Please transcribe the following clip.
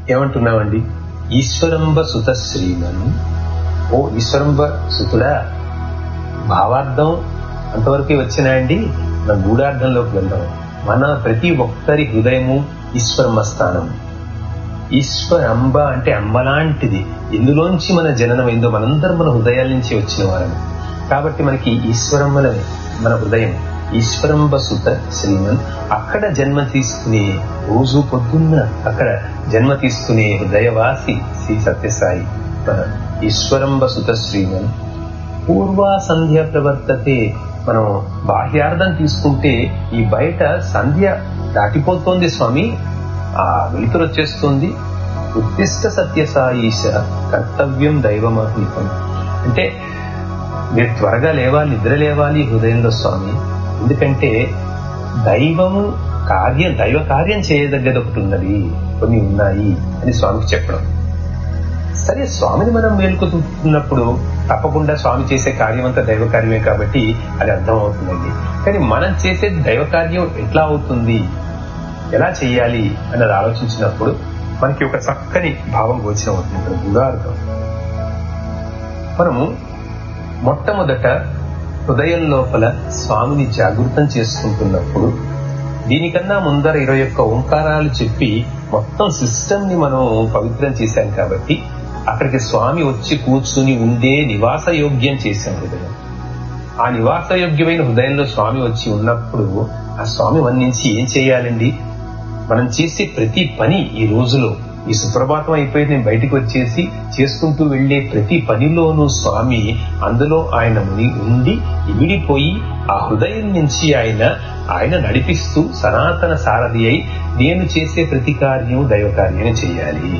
ఏమంటున్నామండి ఈశ్వరంబ సుత శ్రీమన్ ఓ ఈశ్వరంబ సుతుడా భావార్థం అంతవరకే వచ్చినాయండి మన గూఢార్థంలోకి వెళ్దాం మన ప్రతి ఒక్కరి హృదయము ఈశ్వరమ్మ స్థానం ఈశ్వర అంబ అంటే అంబలాంటిది ఎందులోంచి మన జననం అయిందో మనందరం మన హృదయాల నుంచి వచ్చిన వారము కాబట్టి మనకి ఈశ్వరమ్మలనే మన హృదయం ఈశ్వరంబ సుత శ్రీమన్ అక్కడ జన్మ తీసుకునే రోజు పొద్దున్న అక్కడ జన్మ తీసుకునే హృదయవాసి శ్రీ సత్యసాయి మన ఈశ్వరంబ సుత శ్రీమన్ పూర్వ సంధ్య ప్రవర్తతే మనం బాహ్యార్థం తీసుకుంటే ఈ బయట సంధ్య దాటిపోతోంది స్వామి ఆ వెలుతురు వచ్చేస్తుంది ఉత్తిష్ట సత్యసాయిష కర్తవ్యం దైవమాత్మికం అంటే మీరు త్వరగా లేవాలి నిద్ర లేవాలి హృదయంలో స్వామి ఎందుకంటే దైవము కార్యం దైవ కార్యం చేయదగ్గది ఒకటి ఉన్నది కొన్ని ఉన్నాయి అని స్వామికి చెప్పడం సరే స్వామిని మనం మేల్కొతున్నప్పుడు తప్పకుండా స్వామి చేసే కార్యం అంతా దైవ కార్యమే కాబట్టి అది అర్థం అవుతుందండి కానీ మనం చేసే దైవ కార్యం ఎట్లా అవుతుంది ఎలా చేయాలి అన్నది ఆలోచించినప్పుడు మనకి ఒక చక్కని భావం గోచరం అవుతుంది ఇక్కడ గుడార్థం మనము మొట్టమొదట హృదయం లోపల స్వామిని జాగృతం చేసుకుంటున్నప్పుడు దీనికన్నా ముందర ఇరవై ఒక్క ఓంకారాలు చెప్పి మొత్తం సిస్టమ్ ని మనం పవిత్రం చేశాం కాబట్టి అక్కడికి స్వామి వచ్చి కూర్చుని ఉండే నివాస యోగ్యం చేశాం హృదయం ఆ నివాసయోగ్యమైన హృదయంలో స్వామి వచ్చి ఉన్నప్పుడు ఆ స్వామి వర్ణించి ఏం చేయాలండి మనం చేసే ప్రతి పని ఈ రోజులో ఈ సుప్రభాతం అయిపోయి నేను బయటికి వచ్చేసి చేసుకుంటూ వెళ్లే ప్రతి పనిలోనూ స్వామి అందులో ఆయన ముని ఉండి ఇమిడిపోయి ఆ హృదయం నుంచి ఆయన ఆయన నడిపిస్తూ సనాతన సారథి అయి నేను చేసే ప్రతి కార్యం దైవ కార్యం చేయాలి